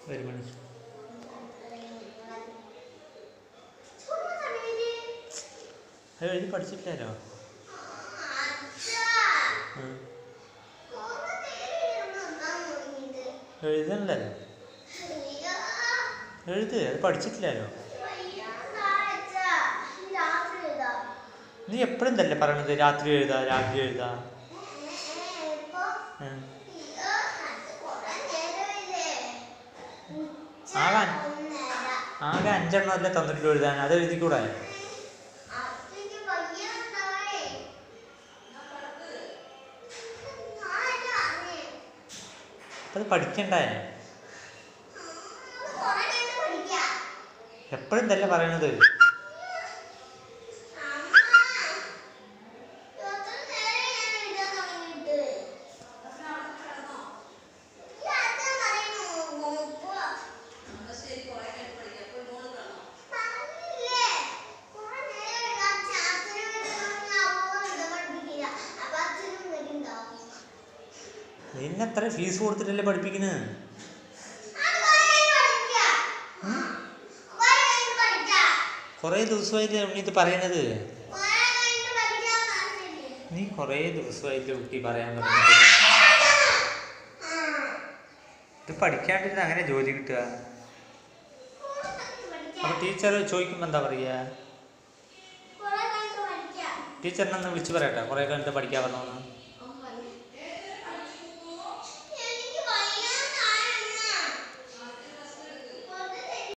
ഒരു മണി അത് എഴുതി പഠിച്ചിട്ടില്ലല്ലോ ഉം. എഴുതണല്ലോ എഴുത് അത് പഠിച്ചിട്ടില്ലല്ലോ നീ എപ്പോഴും തന്നെ പറയണത് രാത്രി എഴുതാ രാവിലെ എഴുതാ ഉം. ആകാൻ ആകെ അഞ്ചെണ്ണം അല്ലേ തന്നിട്ടുള്ളൂ എഴുതാൻ അത് എഴുതിക്കൂടെ അത് പഠിക്കണ്ടേ എപ്പോഴും തന്നെ പറയണത് നിന്നെ എത്ര ഫീസ് കൊടുത്തിട്ടല്ലേ പഠിപ്പിക്കുന്നത് കുറേ ദിവസമായില്ലേ ഉണ്ണി ഇത് പറയണത് നീ കുറേ ദിവസമായില്ലേ കുട്ടി പറയാൻ പറഞ്ഞിട്ട് ഇത് പഠിക്കാണ്ടിരുന്ന അങ്ങനെ ജോലി കിട്ടുക അപ്പൊ ടീച്ചർ ചോദിക്കുമ്പോൾ എന്താ പറയുക ടീച്ചറിനെ ഒന്ന് വിളിച്ച് പറയട്ടെ കുറേ കഴിഞ്ഞിട്ട് പഠിക്കാൻ പറഞ്ഞോന്ന്